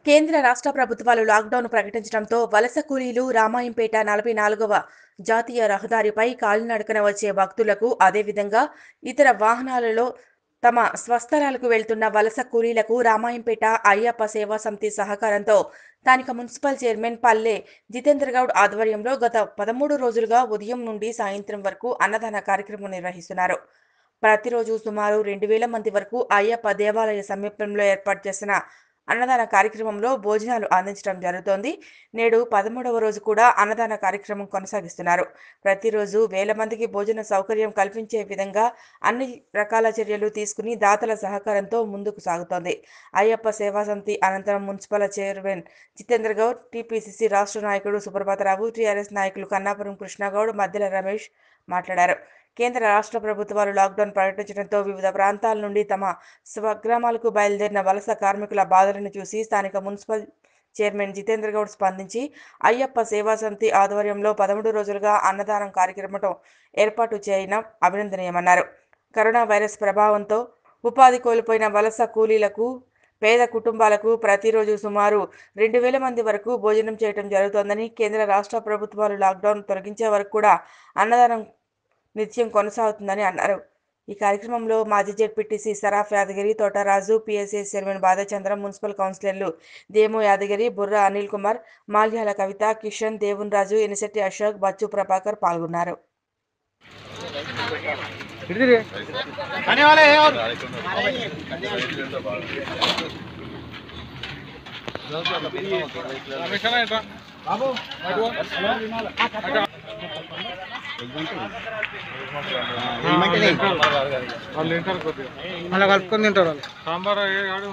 కేంద్ర రాష్ట్ర ప్రభుత్వాలు లాక్డౌన్ ప్రకటించడంతో వలస కూలీలు రామాయంపేట నలభై నాలుగవ జాతీయ రహదారిపై కాలినడకన వచ్చే భక్తులకు అదేవిధంగా ఇతర వాహనాలలో తమ స్వస్థలాలకు వెళ్తున్న వలస కూలీలకు రామాయంపేట అయ్యప్ప సేవా సమితి సహకారంతో స్థానిక మున్సిపల్ చైర్మన్ పల్లె జితేంద్ర గౌడ్ ఆధ్వర్యంలో గత పదమూడు రోజులుగా ఉదయం నుండి సాయంత్రం వరకు అన్నదాన కార్యక్రమం నిర్వహిస్తున్నారు ప్రతిరోజు సుమారు రెండు వేల మంది వరకు అయ్యప్ప దేవాలయ సమీపంలో ఏర్పాటు చేసిన అన్నదాన కార్యక్రమంలో భోజనాలు అందించడం జరుగుతోంది నేడు పదమూడవ రోజు కూడా అన్నదాన కార్యక్రమం కొనసాగిస్తున్నారు ప్రతిరోజు వేల మందికి భోజన సౌకర్యం కల్పించే విధంగా అన్ని రకాల చర్యలు తీసుకుని దాతల సహకారంతో ముందుకు సాగుతోంది అయ్యప్ప సేవా సమితి అనంతరం municipal chairman Jitendra Goud TPCC రాష్ట్ర నాయకుడు సుప్రభాతరావు టీఆర్ఎస్ నాయకులు కన్నాపురం కృష్ణగౌడ్ మద్దెల రమేష్ మాట్లాడారు కేంద్ర రాష్ట్ర ప్రభుత్వాలు లాక్డౌన్ ప్రకటించడంతో వివిధ ప్రాంతాల నుండి తమ స్వగ్రామాలకు బయలుదేరిన వలస కార్మికుల బాధలను చూసి స్థానిక మున్సిపల్ చైర్మన్ జితేంద్ర గౌడ్ స్పందించి అయ్యప్ప సేవా సమితి ఆధ్వర్యంలో పదమూడు రోజులుగా అన్నదానం కార్యక్రమం ఏర్పాటు చేయడం అభినందనీయమన్నారు కరోనా వైరస్ ప్రభావంతో ఉపాధి కోల్పోయిన వలస కూలీలకు పేద కుటుంబాలకు ప్రతిరోజు సుమారు రెండు వేల మంది వరకు భోజనం చేయడం జరుగుతోందని కేంద్ర రాష్ట్ర ప్రభుత్వాలు లాక్డౌన్ తొలగించే వరకు కూడా అన్నదానం నిత్యం కొనసాగుతుందని అన్నారు ఈ కార్యక్రమంలో మాజీ ZPTC Saraf Yadagiri Totaraju PSA chairman Badhachandram municipal కౌన్సిలర్లు దేమో యాదగిరి బుర్రా అనిల్ కుమార్ మాల్యాల కవిత కిషన్ దేవున్ రాజు ఎనిశెట్టి అశోక్ బచ్చు ప్రభాకర్ పాల్గొన్నారు आने वाले हैं और बाबू అలా కలుపుకొని తింటారు వాళ్ళు సాంబార్ ఆడు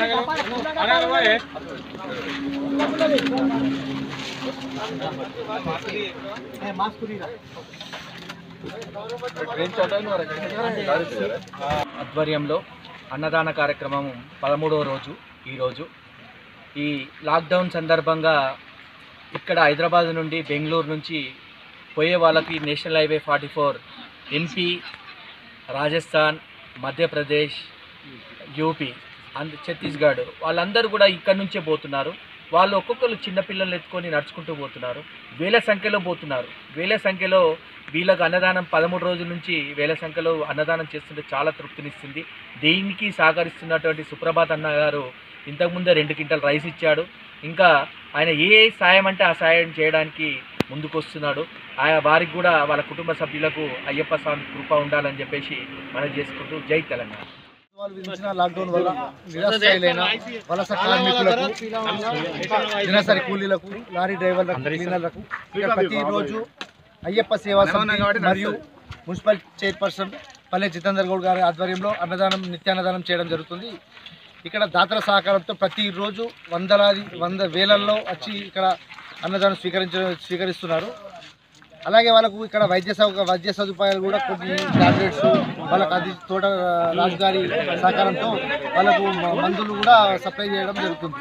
ఆధ్వర్యంలో అన్నదాన కార్యక్రమం పదమూడవ రోజు ఈరోజు ఈ లాక్డౌన్ సందర్భంగా ఇక్కడ హైదరాబాద్ నుండి బెంగళూరు నుంచి పోయే వాళ్ళకి national highway forty four MP Rajasthan Madhya Pradesh UP and Chhattisgarh వాళ్ళందరూ కూడా ఇక్కడ నుంచే పోతున్నారు వాళ్ళు ఒక్కొక్కరు చిన్నపిల్లలు ఎత్తుకొని నడుచుకుంటూ పోతున్నారు వేల సంఖ్యలో పోతున్నారు వేల సంఖ్యలో వీళ్ళకు అన్నదానం పదమూడు రోజుల నుంచి వేల సంఖ్యలో అన్నదానం చేస్తుంటే చాలా తృప్తినిస్తుంది దీనికి సహకరిస్తున్నటువంటి సుప్రభాత్ అన్న గారు ఇంతకుముందే రెండు క్వింటల్ రైస్ ఇచ్చాడు ఇంకా ఆయన ఏ సాయం అంటే ఆ సాయం చేయడానికి ముందుకు వస్తున్నాడు ఆయా వారికి కూడా వాళ్ళ కుటుంబ సభ్యులకు అయ్యప్ప స్వామి కృప ఉండాలని చెప్పేసి మనం చేసుకుంటూ జై తెలంగాణ వాళ్ళు విధించిన లాక్డౌన్ వల్ల నిరాశ్రయులైన వలస కార్మికులకు దినసరి కూలీలకు లారీ డ్రైవర్లకు క్లీనర్లకు ఇక్కడ ప్రతిరోజు అయ్యప్ప సేవా సమితి మరియు మున్సిపల్ చైర్పర్సన్ పల్లె జితేందర్ గౌడ్ గారి ఆధ్వర్యంలో అన్నదానం నిత్యాన్నదానం చేయడం జరుగుతుంది ఇక్కడ దాతల సహకారంతో ప్రతిరోజు వందలాది వంద వేలల్లో వచ్చి ఇక్కడ అన్నదానం స్వీకరించ స్వీకరిస్తున్నారు అలాగే వాళ్ళకు ఇక్కడ వైద్య సౌక వైద్య సదుపాయాలు కూడా కొన్ని టాబ్లెట్స్ వాళ్ళకి అది తోట రాజు గారి సహకారంతో వాళ్ళకు మ- మందులు కూడా సప్లై చేయడం జరుగుతుంది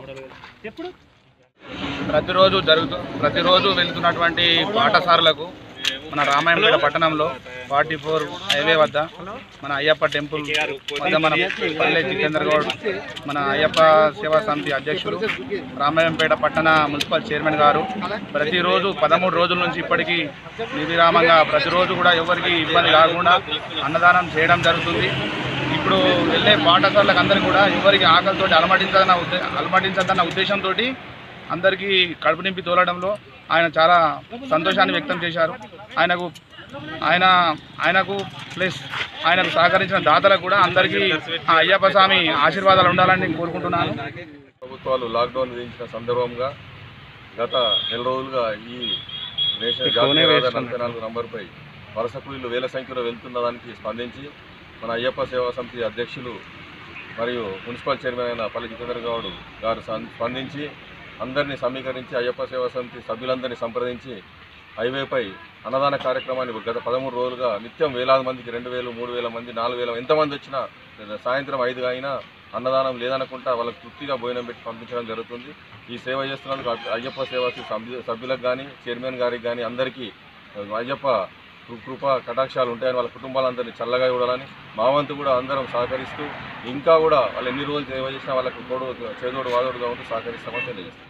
ప్రతిరోజు జరుగుతూ ప్రతిరోజు వెళ్తున్నటువంటి పాఠశాలలకు మన రామాయంపేట పట్టణంలో ఫార్టీ ఫోర్ హైవే వద్ద మన అయ్యప్ప టెంపుల్ వద్ద మన పల్లె జితేంద్ర గౌడ్ మన అయ్యప్ప సేవా సమితి అధ్యక్షులు రామాయంపేట పట్టణ మున్సిపల్ చైర్మన్ గారు ప్రతిరోజు పదమూడు రోజుల నుంచి ఇప్పటికీ నిర్విరామంగా ప్రతిరోజు కూడా ఎవరికి ఇబ్బంది కాకుండా అన్నదానం చేయడం జరుగుతుంది ఇప్పుడు వెళ్ళే పాఠశాలకు అందరికీ కూడా ఎవరికి ఆకలితోటి అలమటించదన్న ఉద్దే అలమటించదన్న ఉద్దేశంతో అందరికీ కడుపు నింపి తోలడంలో ఆయన చాలా సంతోషాన్ని వ్యక్తం చేశారు ఆయనకు ఆయన ఆయనకు ప్లస్ ఆయనకు సహకరించిన దాతలకు కూడా అందరికీ ఆ అయ్యప్ప స్వామి ఆశీర్వాదాలు ఉండాలని నేను కోరుకుంటున్నాను ప్రభుత్వాలు లాక్డౌన్ విధించిన సందర్భంగా గత నెల రోజులుగా ఈ నేషనల్ జాతీయ రహదారి నలభై నాలుగు నంబర్పై వలస కూలీలు వేల సంఖ్యలో వెళ్తున్న దానికి స్పందించి మన అయ్యప్ప సేవా సమితి అధ్యక్షులు మరియు మున్సిపల్ చైర్మన్ అయిన పల్లి జితేంద్ర గౌడ్ గారు సం- స్పందించి అందరినీ సమీకరించి అయ్యప్ప సేవా సమితి సభ్యులందరినీ సంప్రదించి హైవేపై అన్నదాన కార్యక్రమాన్ని గత పదమూడు రోజులుగా నిత్యం వేలాది మందికి రెండు వేలు మూడు వేల మంది నాలుగు వేల ఎంతమంది వచ్చినా సాయంత్రం ఐదు అయినా అన్నదానం లేదనుకుంటా వాళ్ళకి తృప్తిగా భోజనం పెట్టి పంపించడం జరుగుతుంది ఈ సేవ చేస్తున్నందుకు అయ్యప్ప సేవా సమితి సభ్యు- సభ్యులకు కానీ చైర్మన్ గారికి కానీ అందరికీ అయ్యప్ప కృ- కృప కటాక్షాలు ఉంటాయని వాళ్ళ కుటుంబాలందరినీ చల్లగా చూడాలని మా వంతు కూడా అందరం సహకరిస్తూ ఇంకా కూడా వాళ్ళు ఎన్ని రోజులు సేవ చేసినా వాళ్ళకు తోడు చేదోడు వాదోడుగా ఉంటూ సహకరిస్తామని తెలియజేస్తాం